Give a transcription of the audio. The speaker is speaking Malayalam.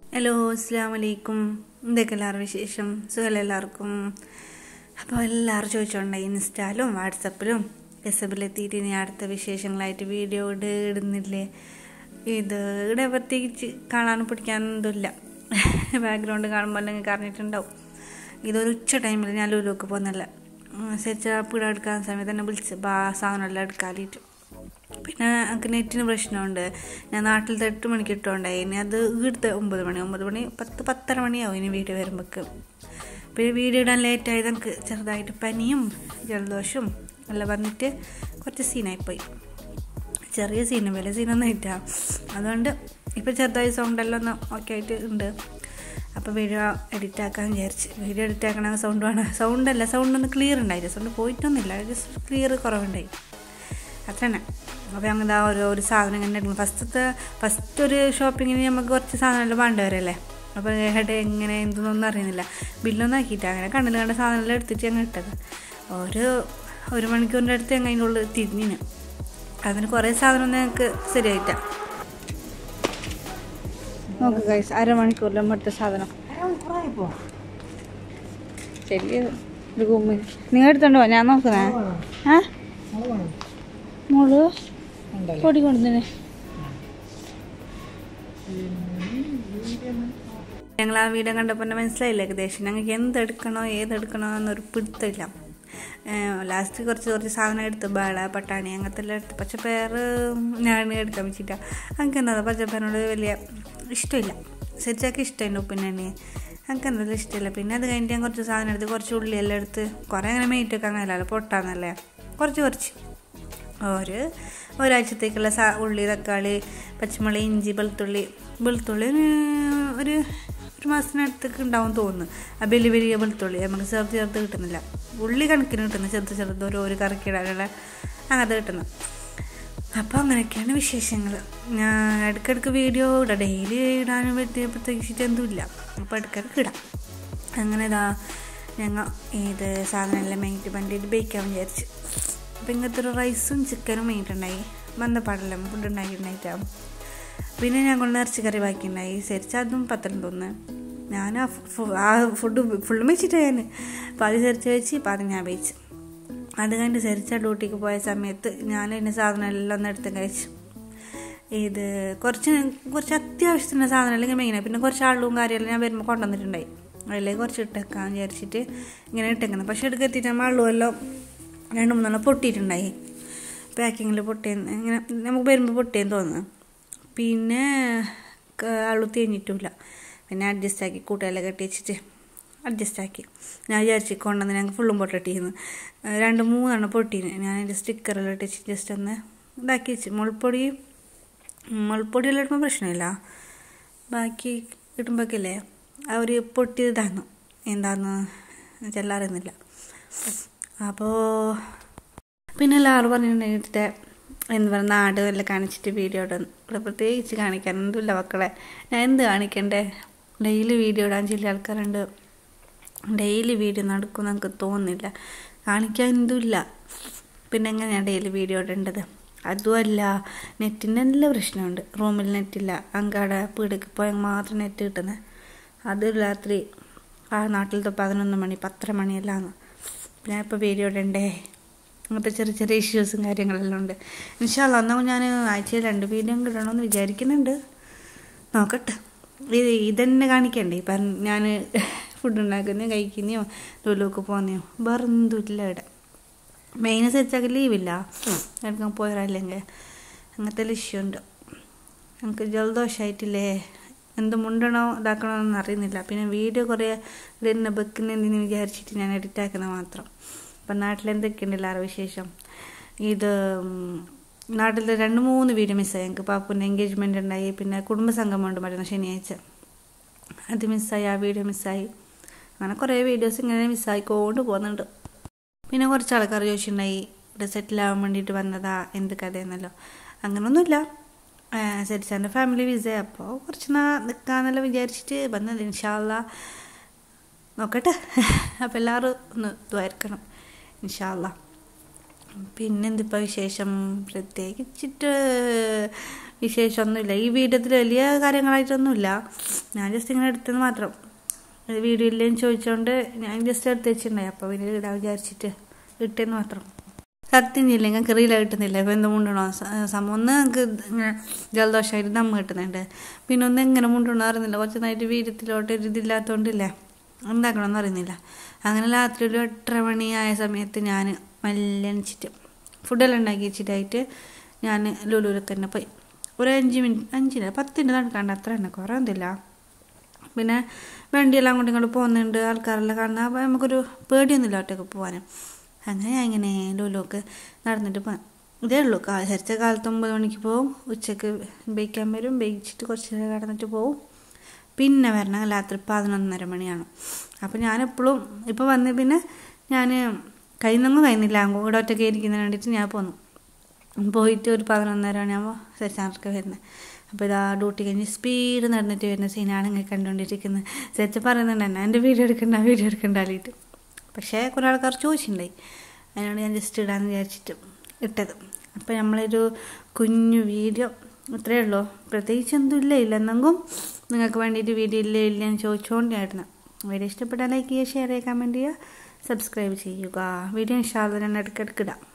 ഹലോ അസ്സാം വലൈക്കും എന്തൊക്കെ എല്ലാവരും വിശേഷം സുഖമല്ല എല്ലാവർക്കും അപ്പോൾ എല്ലാവരും ചോദിച്ചോണ്ടായി ഇൻസ്റ്റാലും വാട്സപ്പിലും ഫേസ്ബുക്കിലെത്തിയിട്ട് ഇനി അടുത്ത വിശേഷങ്ങളായിട്ട് വീഡിയോ ഇട് ഇടുന്നില്ലേ ഇത് ഇവിടെ പ്രത്യേകിച്ച് കാണാനും പിടിക്കാനും ഒന്നുമില്ല ബാക്ക്ഗ്രൗണ്ട് കാണുമ്പോൾ നിങ്ങൾക്ക് അറിഞ്ഞിട്ടുണ്ടാവും ഇതൊരു ഉച്ച ടൈമിൽ ഞാൻ ലുലുക്ക് പോകുന്നില്ല ശരിച്ച പിട എടുക്കാൻ സമയത്ത് തന്നെ വിളിച്ച് ബാ സാധനമെല്ലാം എടുക്കാനായിട്ട് പിന്നെ എനിക്ക് നെറ്റിന് പ്രശ്നമുണ്ട് ഞാൻ നാട്ടിലത്തെ എട്ട് മണിക്ക് ഇട്ടുകൊണ്ടായി ഇനി അത് ഇവിടുത്തെ ഒമ്പത് മണി ഒമ്പത് മണി പത്ത് പത്തര മണിയാവും ഇനി വീഡിയോ വരുമ്പോൾക്ക് പിന്നെ വീഡിയോ ഇടാൻ ലേറ്റായത് എനിക്ക് ചെറുതായിട്ട് പനിയും ജലദോഷവും എല്ലാം വന്നിട്ട് കുറച്ച് സീനായിപ്പോയി ചെറിയ സീനും വലിയ സീനൊന്നും ഇല്ല അതുകൊണ്ട് ഇപ്പോൾ ചെറുതായി സൗണ്ടെല്ലാം ഒന്ന് ഓക്കെ ആയിട്ട് ഉണ്ട് അപ്പോൾ വീഡിയോ എഡിറ്റ് ആക്കാൻ വിചാരിച്ച് വീഡിയോ എഡിറ്റ് ആക്കണ സൗണ്ട് വേണം സൗണ്ടല്ല സൗണ്ട് ഒന്ന് ക്ലിയർ ഉണ്ടായില്ല സൗണ്ട് പോയിട്ടൊന്നുമില്ല ജസ്റ്റ് ക്ലിയർ കുറവുണ്ടായി അത്ര തന്നെ അപ്പോൾ ഞങ്ങൾ ആ ഓരോ ഒരു സാധനം ഇങ്ങനെ എടുക്കും ഫസ്റ്റത്തെ ഫസ്റ്റ് ഒരു ഷോപ്പിങ്ങിന് നമുക്ക് കുറച്ച് സാധനമെല്ലാം വേണ്ട വരല്ലേ അപ്പോൾ ഹെഡ് എങ്ങനെ എന്തെന്നൊന്നും അറിയുന്നില്ല ബില്ലൊന്നും ആക്കിയിട്ട് അങ്ങനെ കണ്ണിൽ കണ്ട സാധനമെല്ലാം എടുത്തിട്ട് ഞങ്ങൾ ഇട്ടത് ഒരു ഒരു മണിക്കൂറിൻ്റെ അടുത്ത് ഞങ്ങൾ അതിൻ്റെ ഉള്ളിൽ തിരിഞ്ഞിന് അതിന് കുറേ സാധനം ഞങ്ങൾക്ക് ശരിയായിട്ടാ നോക്ക് ഗൈസ് അരമണിക്കൂറിലും എടുത്ത സാധനം ശരി റൂമിൽ നിങ്ങൾ എടുത്തോണ്ടോ ഞാൻ നോക്കുന്നേ ആ മോള് പൊടി കൊണ്ടുതന്നെ ഞങ്ങൾ ആ വീഡിയോ കണ്ടപ്പോൾ തന്നെ മനസ്സിലായില്ല ഏകദേശം ഞങ്ങൾക്ക് എന്തെടുക്കണോ ഏതെടുക്കണോ എന്നൊരു പിടുത്തമില്ല ലാസ്റ്റ് കുറച്ച് കുറച്ച് സാധനം എടുത്ത് ബാള പട്ടാണി അങ്ങനത്തെ എല്ലാം എടുത്ത് പച്ചപ്പയർ ഞാൻ എടുക്കാൻ വെച്ചിട്ടാ എനിക്ക് എന്താ പച്ചപ്പയറിനോട് വലിയ ഇഷ്ടമില്ല ശരിച്ചാക്കി ഇഷ്ടമുണ്ട് ഉപ്പിനെണ്ണി എനിക്ക് എന്തായാലും ഇഷ്ടമില്ല പിന്നെ അത് കഴിഞ്ഞിട്ട് ഞാൻ കുറച്ച് സാധനം എടുത്ത് കുറച്ച് ഉള്ളിയെല്ലാം എടുത്ത് കുറേ അങ്ങനെ മെയിറ്റൊക്കെ അങ്ങനെയല്ല പൊട്ടാന്നല്ലേ കുറച്ച് കുറച്ച് ഒരു ഒരാഴ്ചത്തേക്കുള്ള സാ ഉള്ളി തക്കാളി പച്ചമുളക് ഇഞ്ചി വെളുത്തുള്ളി വെളുത്തുള്ളി ഒരു ഒരു മാസത്തിനടുത്തേക്ക് ഉണ്ടാവും തോന്നുന്നു ആ വലിയ വലിയ വെളുത്തുള്ളി നമുക്ക് ചേർത്ത് ചേർത്ത് കിട്ടുന്നില്ല ഉള്ളി കണക്കിന് കിട്ടുന്നു ചെറുത്ത് ചെറുത്ത് ഓരോ ഒരു കറക്കിടാനുള്ള അങ്ങനത്തെ കിട്ടുന്നു അപ്പോൾ അങ്ങനെയൊക്കെയാണ് വിശേഷങ്ങൾ ഞാൻ ഇടയ്ക്കിടയ്ക്ക് വീഡിയോ ഇടാം ഡെയിലി ഇടാനും പറ്റിയ പ്രത്യേകിച്ചിട്ട് എന്തുമില്ല അപ്പോൾ ഇടയ്ക്കിടയ്ക്ക് ഇടാം അങ്ങനെ ഇതാ ഞങ്ങൾ ഇത് സാധനമെല്ലാം മേങ്ങിട്ട് വണ്ടിയിട്ട് ബേക്കാൻ വിചാരിച്ച് അപ്പോൾ ഇങ്ങനത്തെ ഒരു റൈസും ചിക്കനും മേങ്ങിട്ടുണ്ടായി ബന്ധപ്പാടെല്ലാം ഫുഡ് ഉണ്ടാക്കിയിട്ടുണ്ടായിട്ടാവും പിന്നെ ഞാൻ കൊണ്ട് ഇറച്ചിക്കറി ബാക്കിയുണ്ടായി ശരിച്ച അതും പത്തലും തോന്നുന്നു ഞാൻ ആ ആ ഫുഡ് ഫുള്ളും വെച്ചിട്ട് ഞാൻ പാതി സെരിച്ച് വെച്ച് പാതി ഞാൻ വെച്ച് അത് കഴിഞ്ഞ് സെരിച്ച ഡ്യൂട്ടിക്ക് പോയ സമയത്ത് ഞാൻ എൻ്റെ സാധനം എല്ലാം ഒന്ന് എടുത്ത് കഴിച്ചു ഇത് കുറച്ച് കുറച്ച് അത്യാവശ്യത്തിന് സാധനം അല്ലെങ്കിൽ മെയിനായി പിന്നെ കുറച്ച് ആളും കാര്യമെല്ലാം ഞാൻ വരുമ്പോൾ കൊണ്ടുവന്നിട്ടുണ്ടായി അതിലേക്ക് കുറച്ച് ഇട്ടേക്കാൻ വിചാരിച്ചിട്ട് ഇങ്ങനെ ഇട്ടേക്കുന്നത് പക്ഷെ എടുക്ക് എത്തിയിട്ട് നമ്മൾ ആളുമെല്ലാം രണ്ട് മൂന്നെണ്ണം പൊട്ടിയിട്ടുണ്ടായി പാക്കിങ്ങിൽ പൊട്ടിയെന്ന് ഇങ്ങനെ നമുക്ക് വരുമ്പോൾ പൊട്ടിയെന്ന് തോന്നുന്നു പിന്നെ ആളു തേഞ്ഞിട്ടുമില്ല പിന്നെ അഡ്ജസ്റ്റ് ആക്കി കൂട്ടുകാരെല്ലാം കെട്ടി വെച്ചിട്ട് അഡ്ജസ്റ്റ് ആക്കി ഞാൻ വിചാരിച്ചു കൊണ്ടുവന്ന് ഞങ്ങൾക്ക് ഫുള്ളും പൊട്ടിട്ടിരുന്നു രണ്ട് മൂന്നെണ്ണം പൊട്ടീന് ഞാൻ അതിൻ്റെ സ്റ്റിക്കറെല്ലാം ഇട്ടിച്ച് ജസ്റ്റ് ഒന്ന് ഇതാക്കി വെച്ച് മുൾപ്പൊടി മുൾപ്പൊടിയെല്ലാം ഇടുമ്പോൾ പ്രശ്നമില്ല ബാക്കി ഇടുമ്പോഴേക്കല്ലേ അവർ പൊട്ടിയതാന്നു എന്താന്ന് ചെല്ലാറുന്നില്ല അപ്പോൾ പിന്നെ എല്ലാവരും പറഞ്ഞിട്ടുണ്ടെങ്കിൽ എന്ത് പറയുക നാട് എല്ലാം കാണിച്ചിട്ട് വീഡിയോ ഇടാൻ ഇവിടെ പ്രത്യേകിച്ച് കാണിക്കാൻ എന്തുമില്ല മക്കളെ ഞാൻ എന്ത് കാണിക്കണ്ടേ ഡെയിലി വീഡിയോ ഇടാൻ ചില ആൾക്കാരുണ്ട് ഡെയിലി വീഡിയോ നടക്കും നമുക്ക് തോന്നുന്നില്ല കാണിക്കാൻ എന്തുമില്ല പിന്നെ എങ്ങനെയാണ് ഡെയിലി വീഡിയോ ഇടേണ്ടത് അതുമല്ല നെറ്റിൻ്റെ നല്ല പ്രശ്നമുണ്ട് റൂമിൽ നെറ്റില്ല അങ്കാടെ പീടിക്ക് പോയാൽ മാത്രം നെറ്റ് കിട്ടുന്നത് അത് രാത്രി ആ നാട്ടിലത്തെ പതിനൊന്ന് മണി പത്തര മണിയെല്ലാമാണ് പിന്നെ ഇപ്പോൾ വീഡിയോ ഇടണ്ടേ അങ്ങനത്തെ ചെറിയ ചെറിയ ഇഷ്യൂസും കാര്യങ്ങളെല്ലാം ഉണ്ട് ഇൻഷാല്ല എന്നാൽ ഞാൻ ആഴ്ചയിൽ രണ്ട് വീഡിയോ കിട്ടണമെന്ന് വിചാരിക്കുന്നുണ്ട് നോക്കട്ടെ ഇത് ഇതന്നെ കാണിക്കണ്ടേ ഇപ്പം ഞാൻ ഫുഡ് ഉണ്ടാക്കുന്നോ കഴിക്കുന്നയോ ലുലുക്ക് പോകുന്നയോ വേറെ എന്തുമില്ല ഇവിടെ മെയിൻ സെറ്റാക്കി ലീവില്ല എടുക്കാൻ പോയതല്ലെങ്കിൽ അങ്ങനത്തെ ഇഷ്യൂ ഉണ്ട് എനിക്ക് ജലദോഷമായിട്ടില്ലേ എന്ത് മുണ്ടണോ ഇതാക്കണോ എന്ന് അറിയുന്നില്ല പിന്നെ വീഡിയോ കുറേ ഇതെന്നെ വെക്കുന്നതിന് വിചാരിച്ചിട്ട് ഞാൻ എഡിറ്റ് ആക്കുന്നത് മാത്രം അപ്പം നാട്ടിൽ എന്തൊക്കെയുണ്ടല്ലോ ആ വിശേഷം ഇത് നാട്ടിൽ രണ്ട് മൂന്ന് വീഡിയോ മിസ്സായി ഞങ്ങൾക്ക് പാപ്പുൻ്റെ എൻഗേജ്മെൻ്റ് ഉണ്ടായി പിന്നെ കുടുംബസംഗമം ഉണ്ട് മറ്റന്നാൾ ശനിയാഴ്ച അത് മിസ്സായി ആ വീഡിയോ മിസ്സായി അങ്ങനെ കുറേ വീഡിയോസ് ഇങ്ങനെ മിസ്സായിക്കൊണ്ട് പോകുന്നുണ്ട് പിന്നെ കുറച്ച് ആൾക്കാർ ചോദിച്ചിട്ടുണ്ടായി ഇവിടെ സെറ്റിലാവാൻ വേണ്ടിയിട്ട് വന്നതാ എന്ത് കഥയെന്നല്ലോ അങ്ങനൊന്നുമില്ല സെരിച്ചാൻ്റെ ഫാമിലി വിസ അപ്പോൾ കുറച്ച് നാ നിൽക്കാന്നെല്ലാം വിചാരിച്ചിട്ട് വന്നത് ഇൻഷാല്ല നോക്കട്ടെ അപ്പോൾ എല്ലാവരും ഒന്ന് ഇതുമായിരിക്കണം ഇൻഷാല്ല പിന്നെന്തിപ്പോൾ വിശേഷം പ്രത്യേകിച്ചിട്ട് വിശേഷമൊന്നുമില്ല ഈ വീഡിയോത്തിൽ വലിയ കാര്യങ്ങളായിട്ടൊന്നുമില്ല ഞാൻ ജസ്റ്റ് ഇങ്ങനെ എടുത്തെന്ന് മാത്രം വീഡിയോ ഇല്ലെന്ന് ചോദിച്ചുകൊണ്ട് ഞാൻ ജസ്റ്റ് എടുത്ത് വെച്ചിട്ടുണ്ടായി അപ്പോൾ പിന്നെ ഇടാൻ വിചാരിച്ചിട്ട് ഇട്ടെന്ന് മാത്രം സത്യം ചെയ്യില്ല ഞങ്ങൾക്ക് റീല കിട്ടുന്നില്ല ഇപ്പം എന്ത് മുണ്ടണോ സംഭവം ഒന്ന് ഞങ്ങൾക്ക് ഇങ്ങനെ ജലദോഷമായിട്ട് ദമ്മ് കിട്ടുന്നുണ്ട് പിന്നെ ഒന്ന് എങ്ങനെ മുണ്ടണോ അറിയുന്നില്ല കുറച്ച് നൈറ്റ് വീര്യത്തിലോട്ട് ഒരു ഇതില്ലാത്തതുകൊണ്ടില്ലേ എന്താക്കണമെന്ന് അറിയുന്നില്ല അങ്ങനെ രാത്രി ഒരു എട്ടര മണിയായ സമയത്ത് ഞാൻ മെല്ലെ എണിച്ചിട്ട് ഫുഡെല്ലാം ഉണ്ടാക്കി വെച്ചിട്ടായിട്ട് ഞാൻ ലുലുവിലേക്ക് തന്നെ പോയി ഒരു അഞ്ച് മിനിറ്റ് അഞ്ചിന് പത്തിൻ്റെ നടക്കാണ്ട് അത്ര തന്നെ കുറേ ഒന്നുമില്ല പിന്നെ വണ്ടിയെല്ലാം അങ്ങോട്ടും ഇങ്ങോട്ട് പോകുന്നുണ്ട് ആൾക്കാരെല്ലാം കാണുന്ന അപ്പോൾ നമുക്കൊരു പേടിയൊന്നുമില്ല ഒറ്റയ്ക്ക് പോകാനും അങ്ങനെ ഞാൻ ഇങ്ങനെ ലുലുക്ക് നടന്നിട്ട് പോകാൻ ഇതേ ഉള്ളൂ കാലത്തെ കാലത്ത് ഒമ്പത് മണിക്ക് പോവും ഉച്ചക്ക് ബേക്കാൻ വരും ബേച്ചിട്ട് കുറച്ച് നേരം കിടന്നിട്ട് പോവും പിന്നെ വരണം രാത്രി പതിനൊന്നര മണിയാണ് അപ്പോൾ ഞാനെപ്പോഴും ഇപ്പോൾ വന്ന് പിന്നെ ഞാൻ കയ്യിന്നൊന്നും കഴിയുന്നില്ല അങ്ങോട്ട് ഒറ്റയ്ക്ക് ഇരിക്കുന്നതിന് വേണ്ടിയിട്ട് ഞാൻ പോന്നു പോയിട്ട് ഒരു പതിനൊന്നര മണിയാകുമ്പോൾ സെച്ചാർക്ക് വരുന്നത് അപ്പോൾ ഇതാ ഡ്യൂട്ടി കഴിഞ്ഞ് സ്പീഡ് നടന്നിട്ട് വരുന്ന സീനാണ് ഇങ്ങനെ കണ്ടുകൊണ്ടിരിക്കുന്നത് സെച്ച പറയുന്നുണ്ട് എന്നെ എൻ്റെ വീഡിയോ എടുക്കണ്ട വീഡിയോ എടുക്കണ്ടാലിട്ട് പക്ഷേ കുറേ ആൾക്കാർ ചോദിച്ചിട്ടുണ്ടായി അതിനോട് ഞാൻ ജസ്റ്റ് ഇടാന്ന് വിചാരിച്ചിട്ട് ഇട്ടത് അപ്പോൾ നമ്മളൊരു കുഞ്ഞു വീഡിയോ ഇത്രയേ ഉള്ളൂ പ്രത്യേകിച്ച് ഒന്നും ഇല്ല ഇല്ലെന്നെങ്കും നിങ്ങൾക്ക് വേണ്ടിയിട്ട് വീഡിയോ ഇല്ലേ ഇല്ല എന്ന് ചോദിച്ചുകൊണ്ടായിരുന്നു വീഡിയോ ഇഷ്ടപ്പെട്ടാൽ ലൈക്ക് ചെയ്യുക ഷെയർ ചെയ്യുക കമൻറ്റ് ചെയ്യുക സബ്സ്ക്രൈബ് ചെയ്യുക വീഡിയോ ഇൻഷാല്ല ഞാൻ ഇടയ്ക്കിടയ്ക്ക് ഇടാം